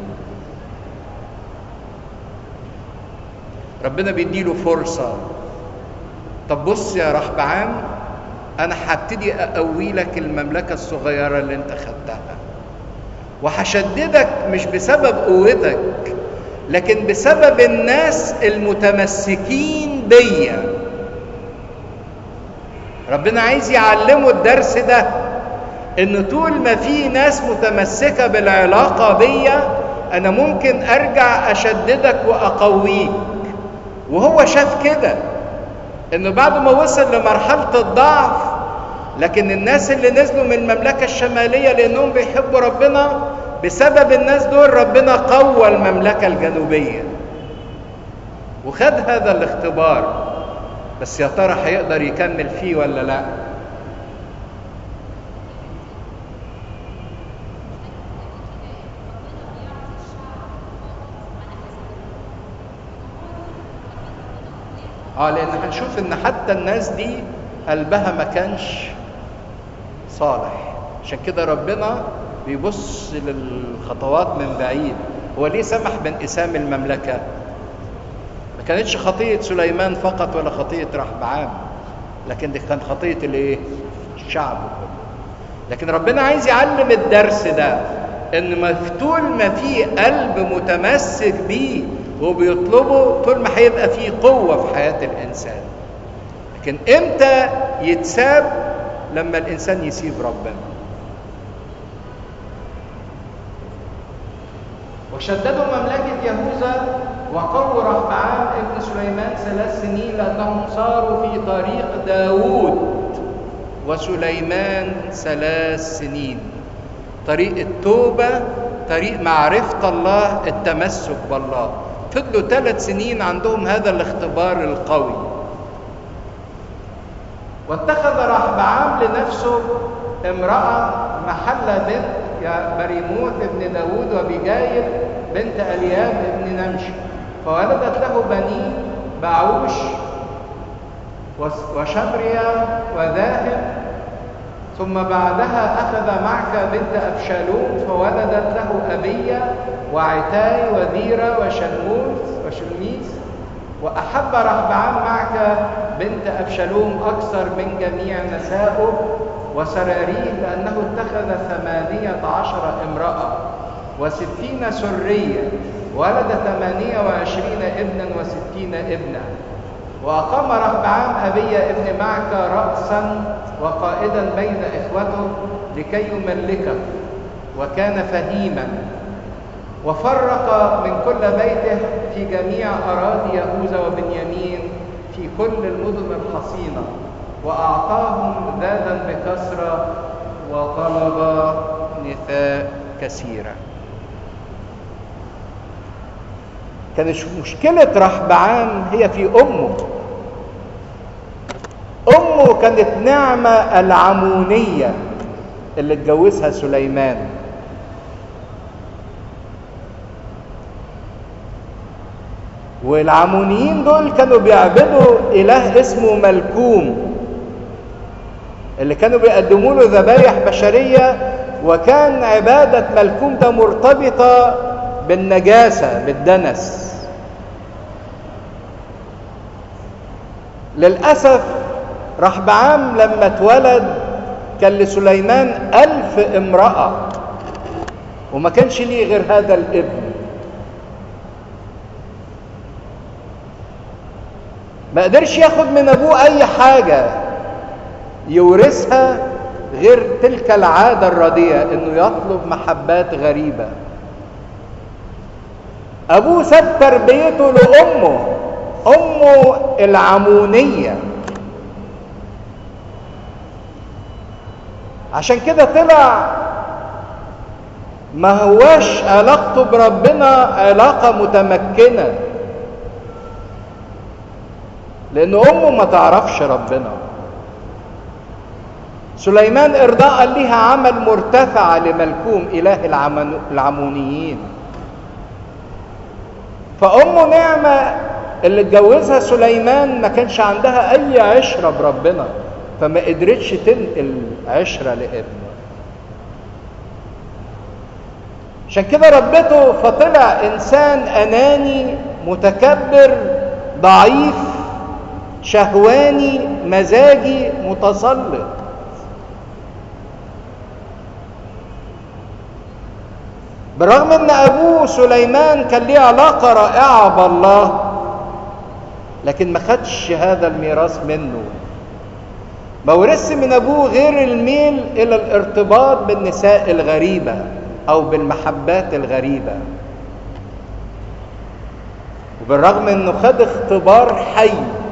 ربنا بيديله فرصة طب بص يا رحبعام أنا هبتدي أقوي لك المملكة الصغيرة اللي أنت خدتها وهشددك مش بسبب قوتك لكن بسبب الناس المتمسكين بيا ربنا عايز يعلمه الدرس ده ان طول ما في ناس متمسكة بالعلاقة بيا انا ممكن ارجع اشددك واقويك وهو شاف كده انه بعد ما وصل لمرحلة الضعف لكن الناس اللي نزلوا من المملكة الشمالية لانهم بيحبوا ربنا بسبب الناس دول ربنا قوى المملكة الجنوبية وخد هذا الاختبار بس يا ترى هيقدر يكمل فيه ولا لا اه لان هنشوف ان حتى الناس دي قلبها ما كانش صالح عشان كده ربنا بيبص للخطوات من بعيد هو ليه سمح بانقسام المملكه ما كانتش خطيه سليمان فقط ولا خطيه رحبعام لكن دي كانت خطيه الايه الشعب كله لكن ربنا عايز يعلم الدرس ده ان ما طول ما في قلب متمسك بيه وبيطلبه طول ما هيبقى في قوة في حياة الإنسان لكن إمتى يتساب لما الإنسان يسيب ربنا وشددوا مملكة يهوذا وقووا رحبعام ابن سليمان ثلاث سنين لأنهم صاروا في طريق داوود وسليمان ثلاث سنين طريق التوبة طريق معرفة الله التمسك بالله فضلوا ثلاث سنين عندهم هذا الاختبار القوي واتخذ رحبعام لنفسه امرأة محل بنت يا بريموت ابن داود وبجايل بنت الياب ابن نمشي فولدت له بنين باعوش وشمريا وذاهب ثم بعدها أخذ معك بنت أبشالوم فولدت له أبية وعتاي وذيرة وشلموس وشلميس وأحب رحبعام معك بنت أبشالوم أكثر من جميع نسائه وسراريه لأنه اتخذ ثمانية عشر امرأة وستين سرية ولد ثمانية وعشرين ابنا وستين ابنا وأقام رهبعام أبي ابن معك رأسا وقائدا بين إخوته لكي يملكه وكان فهيما وفرق من كل بيته في جميع أراضي يهوذا وبنيامين في كل المدن الحصينة وأعطاهم ذادا بكثرة وطلب نساء كثيرة كانت مشكلة رحبعام هي في أمه أمه كانت نعمة العمونية اللي اتجوزها سليمان والعمونيين دول كانوا بيعبدوا إله اسمه ملكوم اللي كانوا بيقدموا له ذبايح بشرية وكان عبادة ملكوم ده مرتبطة بالنجاسة بالدنس للأسف رحبعام لما اتولد كان لسليمان ألف امرأة وما كانش ليه غير هذا الابن ما قدرش ياخد من ابوه اي حاجة يورثها غير تلك العادة الرديئة انه يطلب محبات غريبة ابوه ساب تربيته لامه امه العمونية عشان كده طلع ما هواش علاقته بربنا علاقة متمكنة لأن أمه ما تعرفش ربنا سليمان إرضاء لها عمل مرتفع لملكوم إله العمونيين فأمه نعمة اللي اتجوزها سليمان ما كانش عندها أي عشرة بربنا فما قدرتش تنقل عشرة لابنه عشان كده ربته فطلع إنسان أناني متكبر ضعيف شهواني مزاجي متسلط برغم ان ابوه سليمان كان ليه علاقه رائعه بالله لكن ما خدش هذا الميراث منه ما ورثش من ابوه غير الميل الى الارتباط بالنساء الغريبه او بالمحبات الغريبه وبالرغم انه خد اختبار حي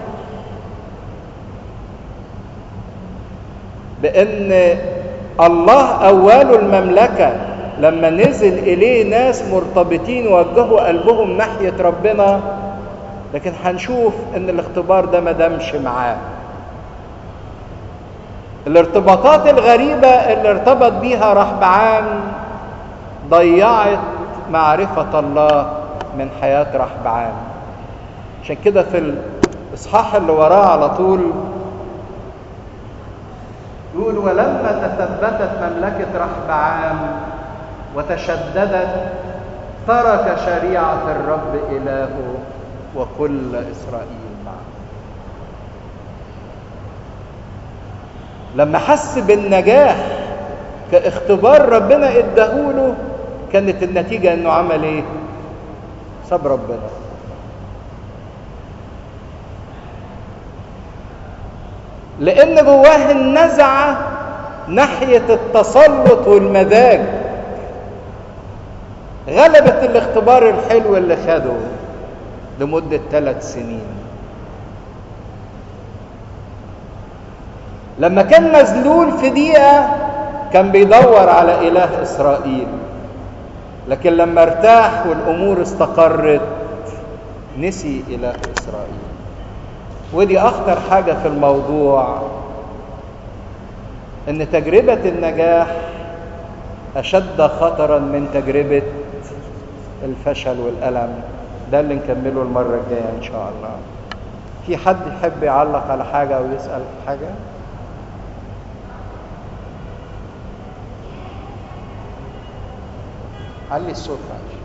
بان الله اوله المملكه لما نزل اليه ناس مرتبطين وجهوا قلبهم ناحيه ربنا لكن هنشوف ان الاختبار ده ما دامش معاه الارتباطات الغريبه اللي ارتبط بيها رحبعام ضيعت معرفه الله من حياه رحبعام عشان كده في الاصحاح اللي وراه على طول يقول ولما تثبتت مملكه رحبعام وتشددت ترك شريعه الرب الهه وكل اسرائيل معه لما حس بالنجاح كاختبار ربنا اداهوله كانت النتيجه انه عمل ايه ساب ربنا لان جواه النزعه ناحيه التسلط والمزاج غلبت الاختبار الحلو اللي خده لمده ثلاث سنين لما كان مذلول في دقيقه كان بيدور على اله اسرائيل لكن لما ارتاح والامور استقرت نسي اله اسرائيل ودي اخطر حاجه في الموضوع ان تجربه النجاح اشد خطرا من تجربه الفشل والالم ده اللي نكمله المره الجايه ان شاء الله في حد يحب يعلق على حاجه او يسال في حاجه علي الصوت معلش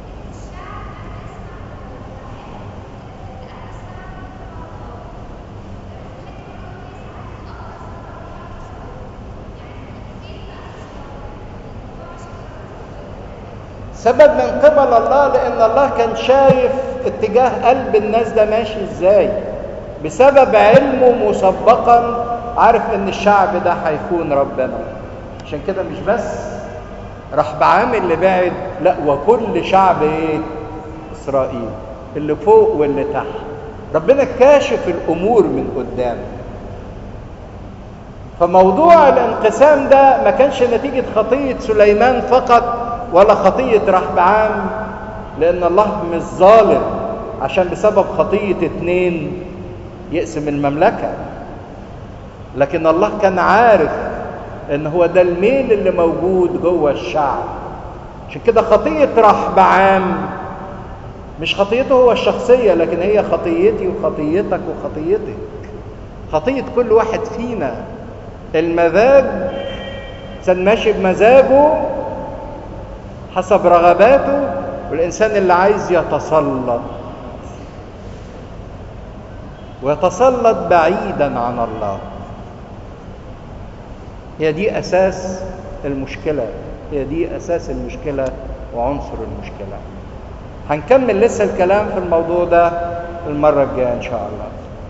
سبب من قبل الله لان الله كان شايف اتجاه قلب الناس ده ماشي ازاي بسبب علمه مسبقا عارف ان الشعب ده هيكون ربنا عشان كده مش بس راح بعامل اللي بعد لا وكل شعب ايه اسرائيل اللي فوق واللي تحت ربنا كاشف الامور من قدام فموضوع الانقسام ده ما كانش نتيجة خطية سليمان فقط ولا خطية رحبعام لأن الله مش ظالم عشان بسبب خطية اتنين يقسم المملكة لكن الله كان عارف ان هو ده الميل اللي موجود جوه الشعب عشان كده خطية رحبعام مش خطيته هو الشخصية لكن هي خطيتي وخطيتك وخطيتك خطية كل واحد فينا المزاج انسان ماشي بمزاجه حسب رغباته والانسان اللي عايز يتسلط ويتسلط بعيدا عن الله هي دي اساس المشكله هي دي اساس المشكله وعنصر المشكله هنكمل لسه الكلام في الموضوع ده المره الجايه ان شاء الله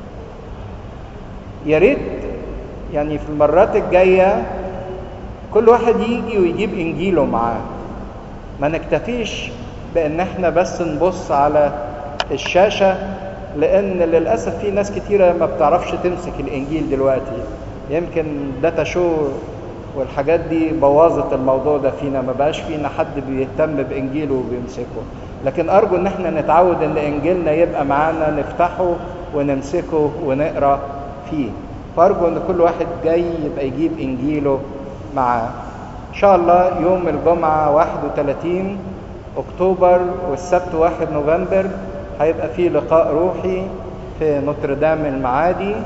يا ريت يعني في المرات الجايه كل واحد يجي ويجيب انجيله معاه ما نكتفيش بان احنا بس نبص على الشاشه لان للاسف في ناس كتيره ما بتعرفش تمسك الانجيل دلوقتي يمكن داتا شو والحاجات دي بوظت الموضوع ده فينا ما بقاش فينا حد بيهتم بانجيله وبيمسكه لكن ارجو ان احنا نتعود ان انجيلنا يبقى معانا نفتحه ونمسكه ونقرا فيه فارجو ان كل واحد جاي يبقى يجيب انجيله معاه ان شاء الله يوم الجمعه 31 اكتوبر والسبت 1 نوفمبر هيبقى فيه لقاء روحي في نوتردام المعادي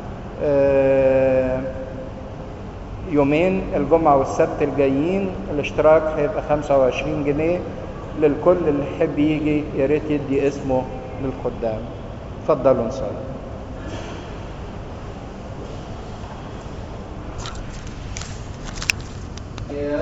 يومين الجمعة والسبت الجايين الاشتراك هيبقى 25 جنيه للكل اللي يحب يجي يا ريت يدي اسمه للخدام اتفضلوا نصلي